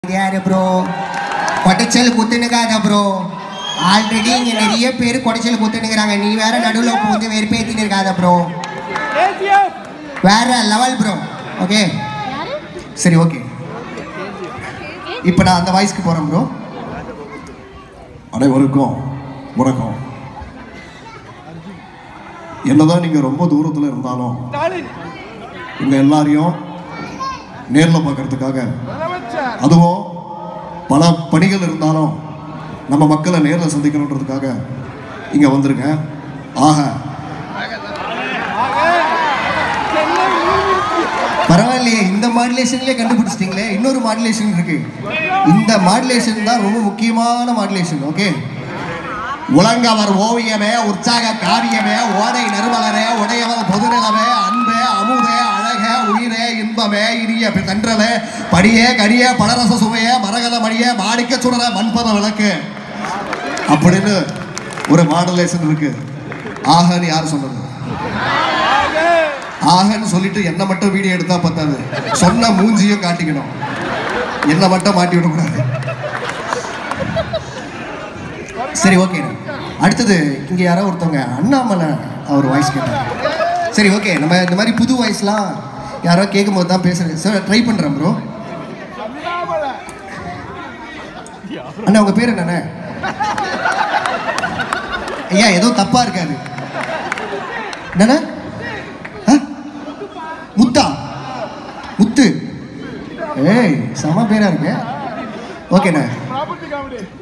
யாரு ப்ரோ கொடைச்சல் குத்துனுக்காத ப்ரோ ஆல்ரெடி இங்க நிறைய பேர் கொடைச்சல் குத்துனுக்குறாங்க நீ வேற நடுவில் பூந்து வெறுப்பேத்தின்னு இருக்காத ப்ரோ வேற லெவல் ப்ரோ ஓகே சரி ஓகே இப்போ நான் அந்த வாய்ஸ்க்கு போகிறேன் ப்ரோ அனைவருக்கும் வணக்கம் என்னதான் நீங்கள் ரொம்ப தூரத்தில் இருந்தாலும் உங்கள் எல்லாரையும் நேரில் பார்க்கறதுக்காக அதுவும் பல பணிகள் இருந்தாலும் நம்ம மக்களை நேரில் சந்திக்கணுன்றதுக்காக இங்கே வந்திருக்கேன் ஆக பரவாயில்லையே இந்த மாடுலேஷன்லேயே கண்டுபிடிச்சிட்டிங்களே இன்னொரு மாடுலேஷன் இருக்கு இந்த மாடுலேஷன் தான் ரொம்ப முக்கியமான மாடுலேஷன் ஓகே உலங்கவர் ஓவியமே உற்சாக காவியமே ஓதை நறுமலரே உடையவர் பொதுநலமே அன்பே அமுதே அழகே உயிரே இன்பமே இனிய கன்றலே படியே கடியே பலரச சுவையே மரகத மணியே மாணிக்க சுடர மண்பத விளக்கு அப்படின்னு ஒரு மாடுலேஷன் இருக்கு ஆகன்னு யார் சொன்னது ஆகன்னு சொல்லிட்டு என்ன மட்டும் வீடியோ எடுத்தா பத்தாது சொன்ன மூஞ்சியும் காட்டிக்கணும் என்ன மட்டும் மாட்டி விடக்கூடாது சரி ஓகே அடுத்தது இங்கே யாரோ ஒருத்தவங்க அண்ணாமலை அவர் வாய்ஸ் கேட்டாங்க சரி ஓகே நம்ம இந்த மாதிரி புது வாய்ஸ்லாம் யாரோ கேட்கும்போது தான் பேசுகிறேன் சார் ட்ரை பண்ணுறேன் ப்ரோ அண்ணா உங்கள் பேர் என்னண்ணே ஐயா ஏதோ தப்பாக இருக்காது என்னண்ணே ஆ? முத்தா முத்து ஏய் செம பேரா இருக்கு ஓகேண்ணே